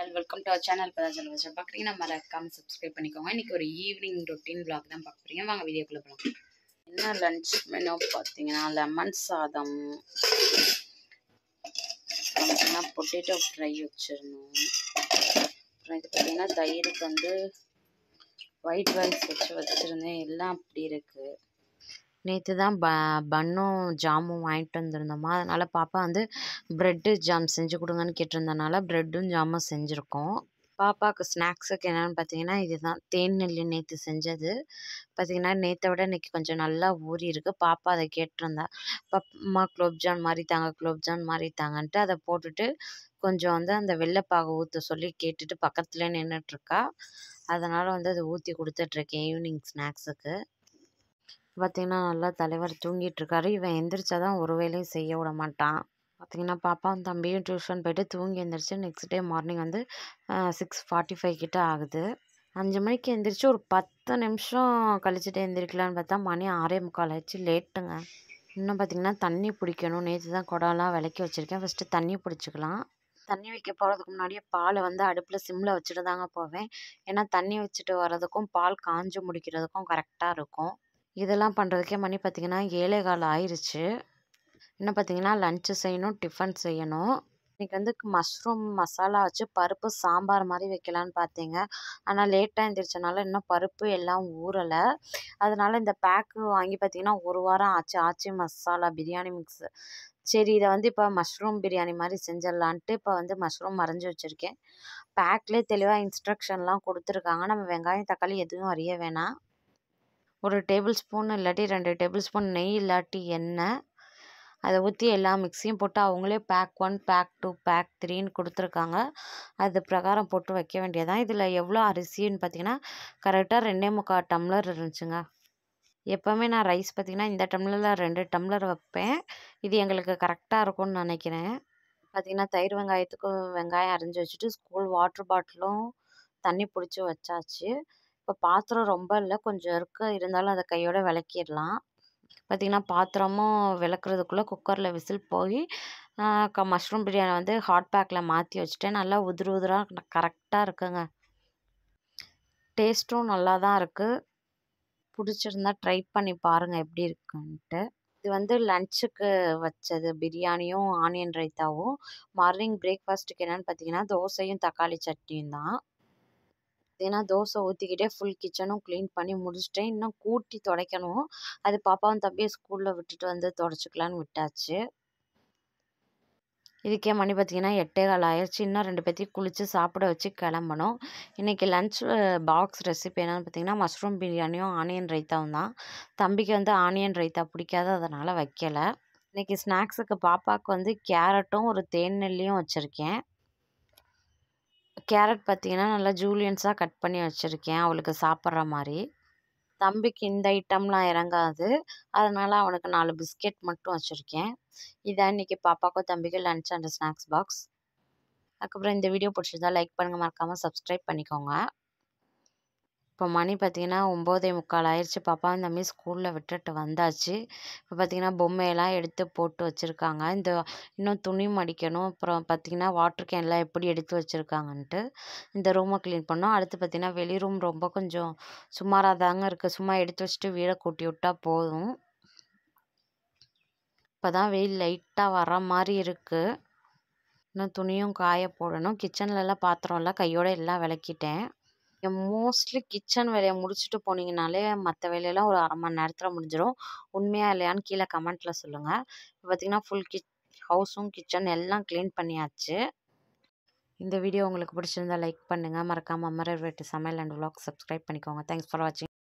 all welcome to our channel இப்போ தான் சொல்லுங்கள் சார் பார்க்குறீங்கன்னா மறக்காம சப்ஸ்கிரைப் பண்ணிக்கோங்க இன்றைக்கி ஒரு ஈவினிங் ரொட்டீன் vlog தான் பார்க்க போகிறீங்க வாங்க வீடியோக்குள்ளே போகலாம் என்ன லஞ்ச் மெனு பார்த்தீங்கன்னா லெமன் சாதம் பார்த்தீங்கன்னா பொட்டேட்டோ ஃப்ரை வச்சுருந்தோம் அப்புறம் இது பார்த்தீங்கன்னா தயிருக்கு வந்து ஒயிட் ரைஸ் வச்சு வச்சுருந்தேன் எல்லாம் அப்படி இருக்குது நேற்று தான் ப பன்னும் ஜாமும் வாங்கிட்டு வந்திருந்தோமா அதனால் பாப்பா வந்து ப்ரெட்டு ஜாம் செஞ்சு கொடுங்கன்னு கேட்டிருந்தனால ப்ரெட்டும் ஜாமும் செஞ்சுருக்கோம் பாப்பாவுக்கு ஸ்நாக்ஸுக்கு என்னென்னு பார்த்தீங்கன்னா இதுதான் தேன் நெல்லி நேற்று செஞ்சது பார்த்தீங்கன்னா நேற்றை விட இன்றைக்கி கொஞ்சம் நல்லா ஊறி இருக்குது பாப்பா அதை கேட்டிருந்தா அம்மா குலோப்ஜான் மாதிரி தாங்க குலோப்ஜான் மாதிரி தாங்கன்ட்டு அதை போட்டுட்டு கொஞ்சம் வந்து அந்த வெள்ளைப்பாகு ஊற்ற சொல்லி கேட்டுட்டு பக்கத்துலேயே நின்றுட்டுருக்கா அதனால் வந்து அதை ஊற்றி கொடுத்துட்ருக்கேன் ஈவினிங் ஸ்நாக்ஸுக்கு பார்த்திங்கன்னா நல்லா தலைவர் தூங்கிட்டு இருக்காரு இவன் எந்திரிச்சா தான் ஒரு வேலையும் செய்ய விட மாட்டான் பார்த்திங்கன்னா பாப்பாவும் தம்பியும் டியூஷன் போயிட்டு தூங்கி எந்திரிச்சு நெக்ஸ்ட் டே மார்னிங் வந்து சிக்ஸ் ஃபார்ட்டி ஃபைவ் கிட்ட ஆகுது அஞ்சு மணிக்கு எந்திரிச்சு ஒரு பத்து நிமிஷம் கழிச்சுட்டு எந்திரிக்கலான்னு பார்த்தா மணி ஆறே முக்கால் ஆயிடுச்சு லேட்டுங்க இன்னும் பார்த்திங்கன்னா தண்ணி பிடிக்கணும் நேற்று தான் குடம்லாம் விளக்கி வச்சுருக்கேன் ஃபஸ்ட்டு தண்ணி பிடிச்சிக்கலாம் தண்ணி வைக்க போகிறதுக்கு முன்னாடியே பாலை வந்து அடுப்பில் சிம்மில் வச்சுட்டு தாங்க போவேன் ஏன்னா தண்ணி வச்சுட்டு வர்றதுக்கும் பால் காஞ்சு முடிக்கிறதுக்கும் கரெக்டாக இருக்கும் இதெல்லாம் பண்ணுறதுக்கே மணி பார்த்திங்கன்னா ஏழே கால் ஆயிடுச்சு இன்னும் பார்த்திங்கன்னா லஞ்சு செய்யணும் டிஃபன் செய்யணும் இன்றைக்கி வந்து மஷ்ரூம் மசாலா வச்சு பருப்பு சாம்பார் மாதிரி வைக்கலான்னு பார்த்தீங்க ஆனால் லேட்டாக எழுந்திரிச்சனால இன்னும் பருப்பு எல்லாம் ஊறலை அதனால் இந்த பேக்கு வாங்கி பார்த்திங்கன்னா ஒரு வாரம் ஆச்சு ஆச்சி மசாலா பிரியாணி மிக்ஸு சரி இதை வந்து இப்போ மஷ்ரூம் பிரியாணி மாதிரி செஞ்சிடலான்ட்டு இப்போ வந்து மஷ்ரூம் மறைஞ்சி வச்சுருக்கேன் பேக்லேயே தெளிவாக இன்ஸ்ட்ரக்ஷன்லாம் கொடுத்துருக்காங்க நம்ம வெங்காயம் தக்காளி எதுவும் அறிய வேணாம் ஒரு டேபிள் ஸ்பூன் இல்லாட்டி ரெண்டு டேபிள் ஸ்பூன் நெய் இல்லாட்டி எண்ணெய் அதை ஊற்றி எல்லா மிக்ஸியும் போட்டு அவங்களே pack one pack two pack த்ரீன்னு கொடுத்துருக்காங்க அது பிரகாரம் போட்டு வைக்க வேண்டியதான் இதில் எவ்வளோ அரிசின்னு பார்த்தீங்கன்னா கரெக்டாக ரெண்டே முக்கால் டம்ளர் இருந்துச்சுங்க எப்போவுமே நான் ரைஸ் பார்த்திங்கன்னா இந்த டம்ளரில் ரெண்டு டம்ளர் வைப்பேன் இது எங்களுக்கு கரெக்டாக இருக்கும்னு நினைக்கிறேன் பார்த்திங்கன்னா தயிர் வெங்காயத்துக்கு வெங்காயம் அரிஞ்சு வச்சுட்டு ஸ்கூல் வாட்ரு பாட்டிலும் தண்ணி பிடிச்சி வச்சாச்சு இப்போ பாத்திரம் ரொம்ப இல்லை கொஞ்சம் இருக்குது இருந்தாலும் அதை கையோட விளக்கிடலாம் பார்த்திங்கன்னா பாத்திரமும் விளக்குறதுக்குள்ளே குக்கரில் விசில் போய் க மஷ்ரூம் பிரியாணி வந்து ஹாட் பேக்கில் மாற்றி வச்சுட்டேன் நல்லா உதிரு உதிராக கரெக்டாக இருக்குங்க டேஸ்ட்டும் நல்லா தான் இருக்குது பிடிச்சிருந்தா ட்ரை பண்ணி பாருங்கள் எப்படி இருக்குன்ட்டு இது வந்து லஞ்சுக்கு வச்சது பிரியாணியும் ஆனியன் ரைத்தாவும் மார்னிங் பிரேக்ஃபாஸ்ட்டுக்கு என்னென்னு பார்த்தீங்கன்னா தோசையும் தக்காளி சட்னியும் தான் ஏன்னா தோசை ஊற்றிக்கிட்டே ஃபுல் கிச்சனும் க்ளீன் பண்ணி முடிச்சிட்டேன் இன்னும் கூட்டி துடைக்கணும் அது பாப்பாவும் தம்பியை ஸ்கூலில் விட்டுட்டு வந்து துடைச்சிக்கலான்னு விட்டாச்சு இதுக்கே மணி பார்த்திங்கன்னா எட்டே கால் ஆயிடுச்சு இன்னும் ரெண்டு பேர்த்தையும் குளித்து சாப்பிட வச்சு கிளம்பணும் இன்றைக்கி லன்ச் பாக்ஸ் ரெசிபி என்னென்னு பார்த்தீங்கன்னா மஷ்ரூம் பிரியாணியும் ஆனியன் ரைத்தாவும் தான் தம்பிக்கு வந்து ஆனியன் ரைத்தா பிடிக்காது அதனால் வைக்கலை இன்றைக்கி ஸ்நாக்ஸுக்கு பாப்பாவுக்கு வந்து கேரட்டும் ஒரு தேன் நெல்லியும் வச்சுருக்கேன் கேரட் பார்த்திங்கன்னா நல்லா ஜூலியன்ஸாக கட் பண்ணி வச்சுருக்கேன் அவளுக்கு சாப்பிட்ற மாதிரி தம்பிக்கு இந்த ஐட்டம்லாம் இறங்காது அதனால் அவனுக்கு நாலு பிஸ்கெட் மட்டும் வச்சுருக்கேன் இதான் இன்றைக்கி பாப்பாக்கும் தம்பிக்கும் லன்ச் அண்ட் ஸ்நாக்ஸ் பாக்ஸ் அதுக்கப்புறம் இந்த வீடியோ பிடிச்சிருந்தா லைக் பண்ணுங்கள் மறக்காமல் சப்ஸ்கிரைப் பண்ணிக்கோங்க இப்போ மணி பார்த்திங்கன்னா ஒம்போதே முக்கால் ஆயிடுச்சு பாப்பா தம்பி ஸ்கூலில் விட்டுட்டு வந்தாச்சு இப்போ பார்த்திங்கன்னா பொம்மையெல்லாம் எடுத்து போட்டு வச்சுருக்காங்க இந்த இன்னும் துணி மடிக்கணும் அப்புறம் பார்த்திங்கன்னா வாட்டர் கேன்லாம் எப்படி எடுத்து வச்சுருக்காங்கன்ட்டு இந்த ரூமை க்ளீன் பண்ணோம் அடுத்து பார்த்திங்கன்னா வெளி ரூம் ரொம்ப கொஞ்சம் சுமாராக தாங்க இருக்குது சும்மா எடுத்து வச்சுட்டு வீடை கூட்டி விட்டால் போதும் இப்போ தான் வெயில் லைட்டாக வர மாதிரி இருக்குது இன்னும் துணியும் காய போடணும் கிச்சன்லலாம் பாத்திரம்லாம் கையோடு எல்லாம் விளக்கிட்டேன் மோஸ்ட்லி கிச்சன் வேலையை முடிச்சுட்டு போனீங்கனாலே மற்ற வேலையெல்லாம் ஒரு அரை மணி நேரத்தில் முடிஞ்சிடும் உண்மையா இல்லையான்னு கீழே கமெண்ட்டில் சொல்லுங்கள் இப்போ பார்த்திங்கன்னா ஃபுல் கிச் ஹவுஸும் கிச்சன் எல்லாம் க்ளீன் பண்ணியாச்சு இந்த வீடியோ உங்களுக்கு பிடிச்சிருந்தா லைக் பண்ணுங்கள் மறக்காமல் அமரர் வீட்டு சமையல் அண்ட் விலாக் சப்ஸ்கிரைப் பண்ணிக்கோங்க தேங்க்ஸ் ஃபார் வாட்சிங்